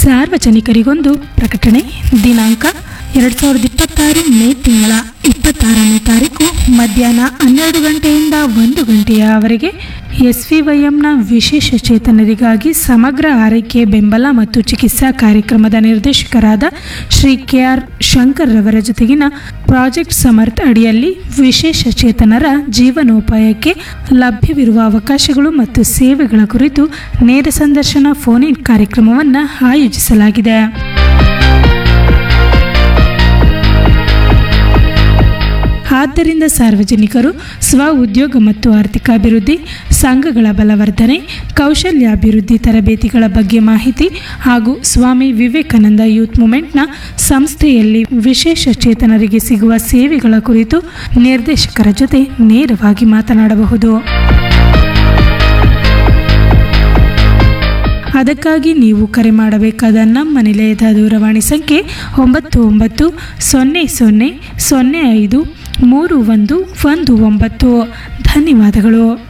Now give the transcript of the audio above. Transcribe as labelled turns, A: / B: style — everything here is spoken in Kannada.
A: ಸಾರ್ವಜನಿಕರಿಗೊಂದು ಪ್ರಕಟಣೆ ದಿನಾಂಕ ಎರಡು ಸಾವಿರದ ಇಪ್ಪತ್ತಾರು ಮೇ ತಿಂಗಳ ಇಪ್ಪತ್ತಾರನೇ ತಾರೀಕು ಮಧ್ಯಾಹ್ನ ಹನ್ನೆರಡು ಗಂಟೆಯಿಂದ ಒಂದು ಗಂಟೆಯವರೆಗೆ ಎಸ್ ವಿ ವೈಎಂನ ವಿಶೇಷ ಚೇತನರಿಗಾಗಿ ಸಮಗ್ರ ಆರೈಕೆ ಬೆಂಬಲ ಮತ್ತು ಚಿಕಿತ್ಸಾ ಕಾರ್ಯಕ್ರಮದ ನಿರ್ದೇಶಕರಾದ ಶ್ರೀ ಕೆ ಆರ್ ಶಂಕರ್ ರವರ ಜೊತೆಗಿನ ಪ್ರಾಜೆಕ್ಟ್ ಸಮರ್ಥ್ ಅಡಿಯಲ್ಲಿ ವಿಶೇಷ ಚೇತನರ ಜೀವನೋಪಾಯಕ್ಕೆ ಲಭ್ಯವಿರುವ ಅವಕಾಶಗಳು ಮತ್ತು ಸೇವೆಗಳ ಕುರಿತು ನೇರ ಸಂದರ್ಶನ ಫೋನ್ ಇನ್ ಕಾರ್ಯಕ್ರಮವನ್ನು ಆಯೋಜಿಸಲಾಗಿದೆ ಆದ್ದರಿಂದ ಸಾರ್ವಜನಿಕರು ಸ್ವ ಉದ್ಯೋಗ ಮತ್ತು ಆರ್ಥಿಕಾಭಿವೃದ್ಧಿ ಸಂಘಗಳ ಬಲವರ್ಧನೆ ಕೌಶಲ್ಯಾಭಿವೃದ್ಧಿ ತರಬೇತಿಗಳ ಬಗ್ಗೆ ಮಾಹಿತಿ ಹಾಗೂ ಸ್ವಾಮಿ ವಿವೇಕಾನಂದ ಯೂತ್ ಮೂಮೆಂಟ್ನ ಸಂಸ್ಥೆಯಲ್ಲಿ ವಿಶೇಷ ಚೇತನರಿಗೆ ಸಿಗುವ ಸೇವೆಗಳ ಕುರಿತು ನಿರ್ದೇಶಕರ ಜೊತೆ ನೇರವಾಗಿ ಮಾತನಾಡಬಹುದು ಅದಕ್ಕಾಗಿ ನೀವು ಕರೆ ಮಾಡಬೇಕಾದ ನಮ್ಮ ನಿಲಯದ ದೂರವಾಣಿ ಸಂಖ್ಯೆ ಒಂಬತ್ತು ಒಂಬತ್ತು ಸೊನ್ನೆ ಸೊನ್ನೆ ಸೊನ್ನೆ ಐದು ಮೂರು ಒಂದು ಒಂದು ಒಂಬತ್ತು ಧನ್ಯವಾದಗಳು